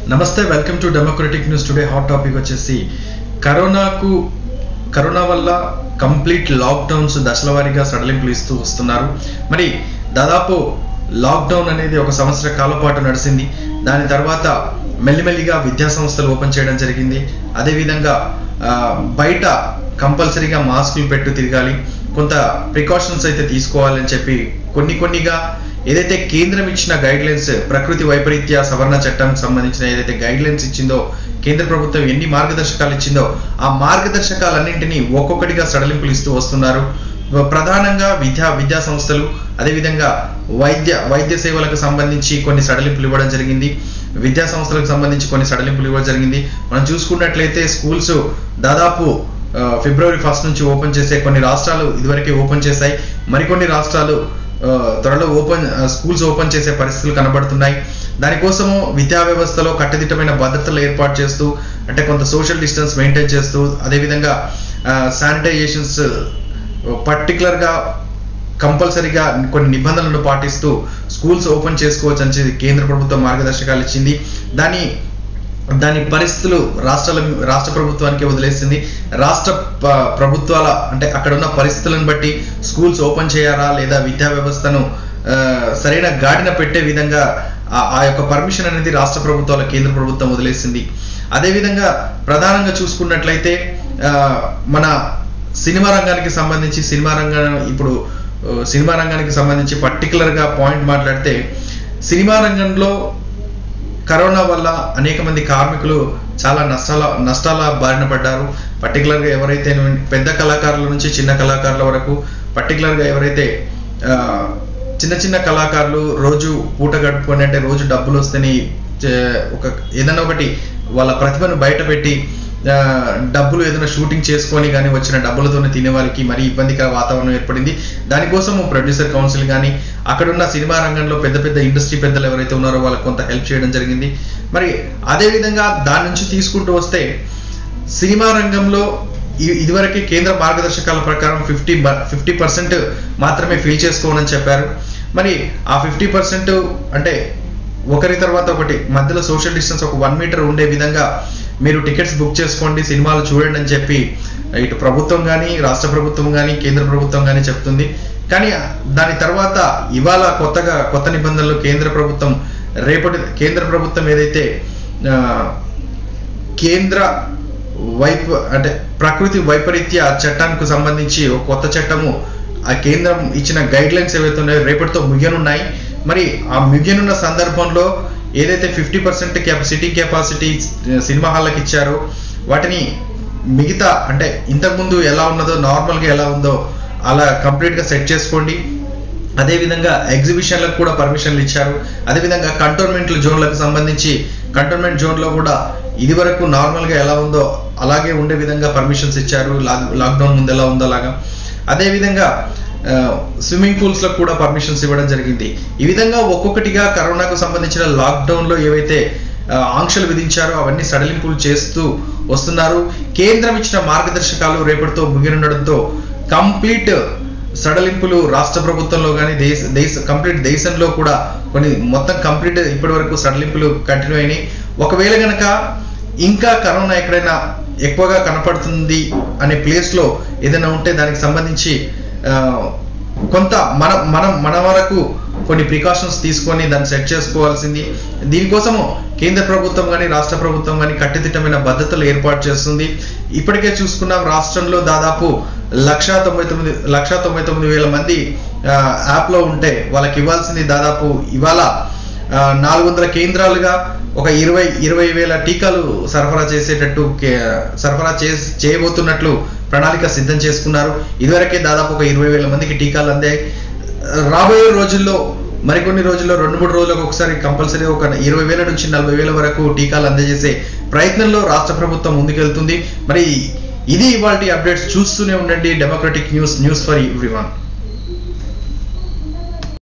నమస్తే welcome to democratic news today hot topic వచ్చేసి కరోనాకు కరోనా వల్ల కంప్లీట్ లాక్డౌన్స్ దశల వారీగా సడలింపులు ఇస్తూ వస్తున్నారు మరి దాదాపు లాక్డౌన్ అనేది ఒక సంవత్సర కాల పాటు నడిచింది దాని తర్వాత మెల్లిమెల్లిగా విద్యా సంస్థలు ఓపెన్ చేయడం జరిగింది అదేవిధంగా ఆ, బయట కంపల్సరీగా మాస్కులు పెట్టు తిరగాలి కొంత ప్రికాషన్స్ అయితే తీసుకోవాలని చెప్పి కొన్ని కొన్నిగా ఏదైతే కేంద్రం ఇచ్చిన గైడ్ లైన్స్ ప్రకృతి వైపరీత్య సవరణ చట్టానికి సంబంధించిన ఏదైతే గైడ్ లైన్స్ ఇచ్చిందో కేంద్ర ప్రభుత్వం ఎన్ని మార్గదర్శకాలు ఇచ్చిందో ఆ మార్గదర్శకాలన్నింటినీ ఒక్కొక్కటిగా సడలింపులు ఇస్తూ వస్తున్నారు ప్రధానంగా విద్యా విద్యా సంస్థలు అదేవిధంగా వైద్య వైద్య సేవలకు సంబంధించి కొన్ని సడలింపులు ఇవ్వడం జరిగింది విద్యా సంస్థలకు సంబంధించి కొన్ని సడలింపులు ఇవ్వడం జరిగింది మనం చూసుకున్నట్లయితే స్కూల్స్ దాదాపు ఆ, ఫిబ్రవరి ఫస్ట్ నుంచి ఓపెన్ చేసే కొన్ని రాష్ట్రాలు ఇదివరకే ఓపెన్ చేశాయి మరికొన్ని రాష్ట్రాలు ఆ, త్వరలో ఓపెన్ ఆ, స్కూల్స్ ఓపెన్ చేసే పరిస్థితులు కనబడుతున్నాయి దానికోసము విద్యా వ్యవస్థలో కట్టుదిట్టమైన భద్రతలు ఏర్పాటు చేస్తూ అంటే కొంత సోషల్ డిస్టెన్స్ మెయింటైన్ చేస్తూ అదేవిధంగా శానిటైజేషన్స్ పర్టికులర్గా కంపల్సరీగా కొన్ని నిబంధనలను పాటిస్తూ స్కూల్స్ ఓపెన్ చేసుకోవచ్చు అని చెప్పి కేంద్ర ప్రభుత్వం మార్గదర్శకాలు ఇచ్చింది దాని దాని పరిస్థితులు రాష్ట్రాల రాష్ట్ర ప్రభుత్వానికి వదిలేసింది రాష్ట్ర ప- ప్రభుత్వాల అంటే అక్కడ ఉన్న పరిస్థితులను బట్టి స్కూల్స్ ఓపెన్ చేయాలా లేదా విద్యా వ్యవస్థను ఆ, సరైన గాడిన పెట్టే విధంగా ఆ- ఆ యొక్క పర్మిషన్ అనేది రాష్ట్ర ప్రభుత్వాల కేంద్ర ప్రభుత్వం వదిలేసింది అదేవిధంగా ప్రధానంగా చూసుకున్నట్లయితే ఆ, మన సినిమా రంగానికి సంబంధించి సినిమా రంగం ఇప్పుడు ఆ, సినిమా రంగానికి సంబంధించి పర్టికులర్గా పాయింట్ మాట్లాడితే సినిమా రంగంలో కరోనా వల్ల అనేక మంది కార్మికులు చాలా నష్టాల నష్టాల బారిన పడ్డారు పర్టికులర్గా ఎవరైతే పెద్ద కళాకారుల నుంచి చిన్న కళాకారుల వరకు పర్టికులర్గా ఎవరైతే ఆ, చిన్న చిన్న కళాకారులు రోజు పూట గడుపుకొని అంటే రోజు డబ్బులు వస్తేనే చే- ఒక ఏదైనా ఒకటి వాళ్ళ ప్రతిభను బయట పెట్టి ఆ, డబ్బులు ఏదైనా షూటింగ్ చేసుకొని కానీ వచ్చిన డబ్బులతోనే తినే వాళ్ళకి మరీ ఇబ్బందికర వాతావరణం ఏర్పడింది దానికోసం ప్రొడ్యూసర్ కౌన్సిల్ కానీ అక్కడున్న సినిమా రంగంలో పెద్ద పెద్ద ఇండస్ట్రీ పెద్దలు ఎవరైతే ఉన్నారో వాళ్ళకి కొంత హెల్ప్ చేయడం జరిగింది మరి అదే విధంగా దాని నుంచి తీసుకుంటూ వస్తే సినిమా రంగంలో ఇ- ఇదివరకే కేంద్ర మార్గదర్శకాల ప్రకారం ఫిఫ్టీ ఫిఫ్టీ పర్సెంట్ మాత్రమే ఫిల్ చేసుకోమని చెప్పారు మరి ఆ ఫిఫ్టీ పర్సెంట్ అంటే ఒకరి తర్వాత ఒకటి మధ్యలో సోషల్ డిస్టెన్స్ ఒక వన్ మీటర్ ఉండే విధంగా మీరు టికెట్స్ బుక్ చేసుకోండి సినిమాలు చూడండి అని చెప్పి ఇటు ప్రభుత్వం కానీ రాష్ట్ర ప్రభుత్వం కానీ కేంద్ర ప్రభుత్వం కానీ చెప్తుంది కానీ దాని తర్వాత ఇవాళ కొత్తగా కొత్త నిబంధనలు కేంద్ర ప్రభుత్వం రేపటి కేంద్ర ప్రభుత్వం ఏదైతే ఆ, కేంద్ర వైప్ అంటే ప్రకృతి వైపరీత్య చట్టానికి సంబంధించి ఒక కొత్త చట్టము ఆ కేంద్రం ఇచ్చిన గైడ్ లైన్స్ ఏవైతే ఉన్నాయో రేపటితో ముగియనున్నాయి మరి ఆ ముగియనున్న సందర్భంలో ఏదైతే fifty percent capacity capacity cinema హాల్కి ఇచ్చారో వాటిని మిగతా అంటే ఇంతకుముందు ఎలా ఉన్నదో నార్మల్గా ఎలా ఉందో అలా కంప్లీట్గా సెట్ చేసుకోండి అదేవిధంగా ఎగ్జిబిషన్లకు కూడా పర్మిషన్లు ఇచ్చారు అదేవిధంగా కంటోన్మెంట్ జోన్లకు సంబంధించి కంటోన్మెంట్ జోన్లో కూడా ఇది వరకు నార్మల్గా ఎలా ఉందో అలాగే ఉండే విధంగా పర్మిషన్స్ ఇచ్చారు లాక్ లాక్డౌన్ ముందు ఎలా ఉందో అలాగా అదేవిధంగా స్విమ్మింగ్ పూల్స్లకు కూడా పర్మిషన్స్ ఇవ్వడం జరిగింది ఈ విధంగా ఒక్కొక్కటిగా కరోనాకు సంబంధించిన లాక్డౌన్లో ఏవైతే ఆ, ఆంక్షలు విధించారో అవన్నీ సడలింపులు చేస్తూ వస్తున్నారు కేంద్రం ఇచ్చిన మార్గదర్శకాలు రేపటితో ముగినుండడంతో కంప్లీట్ సడలింపులు రాష్ట్ర ప్రభుత్వంలో కానీ దేశ దేశ కంప్లీట్ దేశంలో కూడా కొన్ని మొత్తం కంప్లీట్ ఇప్పటి వరకు సడలింపులు కంటిన్యూ అయినాయి ఒకవేళ గనక ఇంకా కరోనా ఎక్కడైనా ఎక్కువగా కనపడుతుంది అనే ప్లేస్లో ఏదైనా ఉంటే దానికి సంబంధించి ఆ, కొంత మన మనం మన వరకు కొన్ని ప్రికాషన్స్ తీసుకొని దాన్ని సెట్ చేసుకోవాల్సింది దీనికోసము కేంద్ర ప్రభుత్వం కానీ రాష్ట్ర ప్రభుత్వం కానీ కట్టుదిట్టమైన భద్రతలు ఏర్పాటు చేస్తుంది ఇప్పటికే చూసుకున్నాం రాష్ట్రంలో దాదాపు లక్షా తొంభై తొమ్మిది లక్షా తొంభై తొమ్మిది వేల మంది ఆ, యాప్లో ఉంటే వాళ్ళకి ఇవ్వాల్సింది దాదాపు ఇవాళ ఆ, నాలుగు వందల కేంద్రాలుగా ఒక ఇరవై ఇరవై వేల టీకాలు సరఫరా చేసేటట్టు కే- సరఫరా చే చేయబోతున్నట్లు ప్రణాళిక సిద్ధం చేసుకున్నారు ఇదివరకే దాదాపు ఒక ఇరవై వేల మందికి టీకాలు అందాయి రాబోయే రోజుల్లో మరికొన్ని రోజుల్లో రెండు మూడు రోజులకు ఒకసారి కంపల్సరీ ఒక ఇరవై వేల నుంచి నలభై వేల వరకు టీకాలు అందజేసే ప్రయత్నంలో రాష్ట్ర ప్రభుత్వం ముందుకెళ్తుంది మరి ఇది ఇవాళ అప్డేట్స్ చూస్తూనే ఉండండి democratic news news for everyone